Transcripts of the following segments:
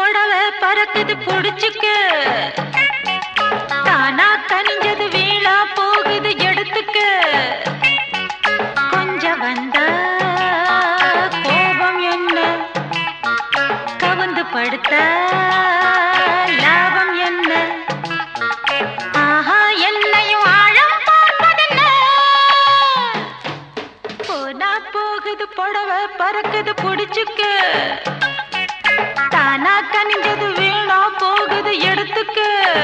புடவை பறக்குது புடிச்சுக்க தானா கனிஞ்சது வீணா போகுது எடுத்துக்க கொஞ்சம் வந்தா கோபம் என்ன கவுந்து படுத்த லாபம் என்ன ஆஹா என்னையும் ஆழம் பார்ப்பதென்ன போனா போகுது புடவை பறக்குது புடிச்சுக்க தானா கனிஞ்சது வீணா போகுது எடுத்துக்க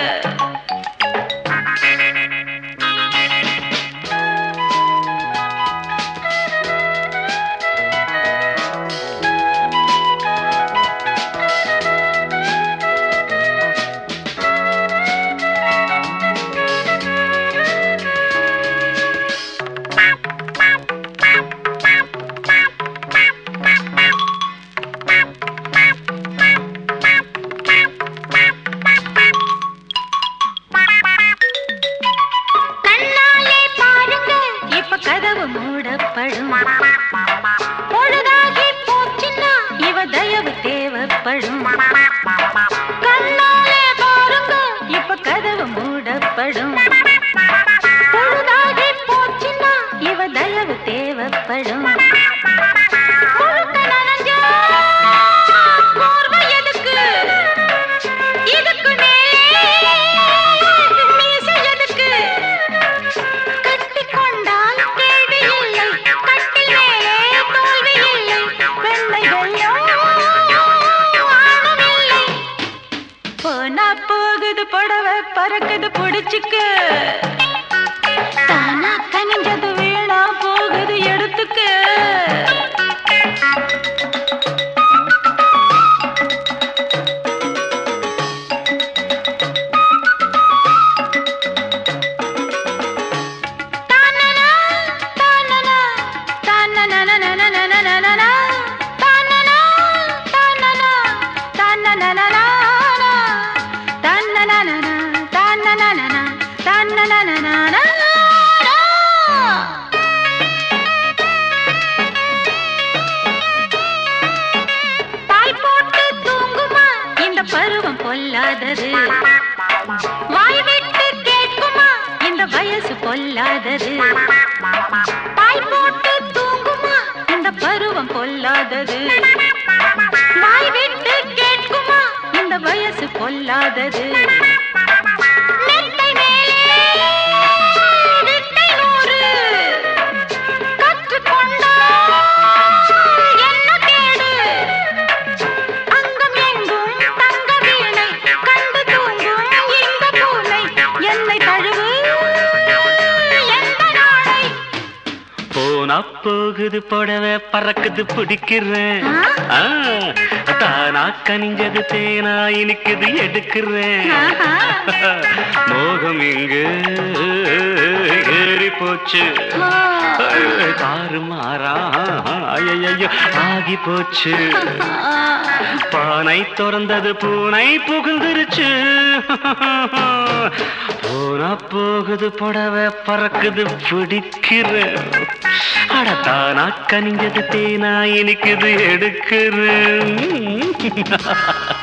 கண்ணாலே பாருங்க இப்ப கதவு மூடப்படும் பொழுதாகி போச்சுன்னா இவ தயவு தேவைப்படும் கண்ணாலே பாருங்க இப்ப கதவு மூடப்படும் பொழுதாகி போச்சுன்னா இவ தயவு தேவைப்படும் முழுக்க நனைஞ்சா போர்வை எதுக்கு? இதுக்கு மேலே மீசை எதுக்கு? கட்டிக்கொண்டால் கேள்வி இல்லை கட்டில் மேலே தோல்வி இல்லை பெண்மைகளோ ஆணும் இல்லை போனா போகுது புடவை பறக்குது புடிச்சுக்க தானா கனிஞ்சது வீணா போகுது எடுத்துக்க தானனா, தானனா, தானனனனனனனனனனா, தானனா, தானனா, தானனனனனனா, தானனனனனா, தானனனனனா, தானனனனனனா. பாய் போட்டு தூங்குமா இந்த பருவம் பொல்லாதது வாய் விட்டு கேட்குமா இந்த வயசு பொல்லாதது பாய் போட்டு தூங்குமா இந்த பருவம் பொல்லாதது வாய் விட்டு கேட்குமா இந்த வயசு பொல்லாதது மெத்தை மேலே வித்தை நூறு. கற்றுக்கொண்டால் என்ன கேடு அங்கம் எங்கும் தங்க வீணை கண்டு தூங்கும் இந்த பூனை என்னை தழுவு எந்த நாளை போனா போகுது புடவை பறக்குது பிடிக்கிறேன் ஆ, தானா கனிஞ்சது தேனா இனிக்குது எடுக்கிறேன் ஆஹா. மோகம் இங்கு ஏறி போச்சு ஆ. தாறு மாறா ஐயையோ ஆகி போச்சு ஆ. பானை திறந்தது பூனை புகுந்துருச்சு போனா போகுது புடவை பறக்குது பிடிக்கிறேன் அட தானா கனிஞ்சது தேனா இனிக்குது எடுக்கிறேன்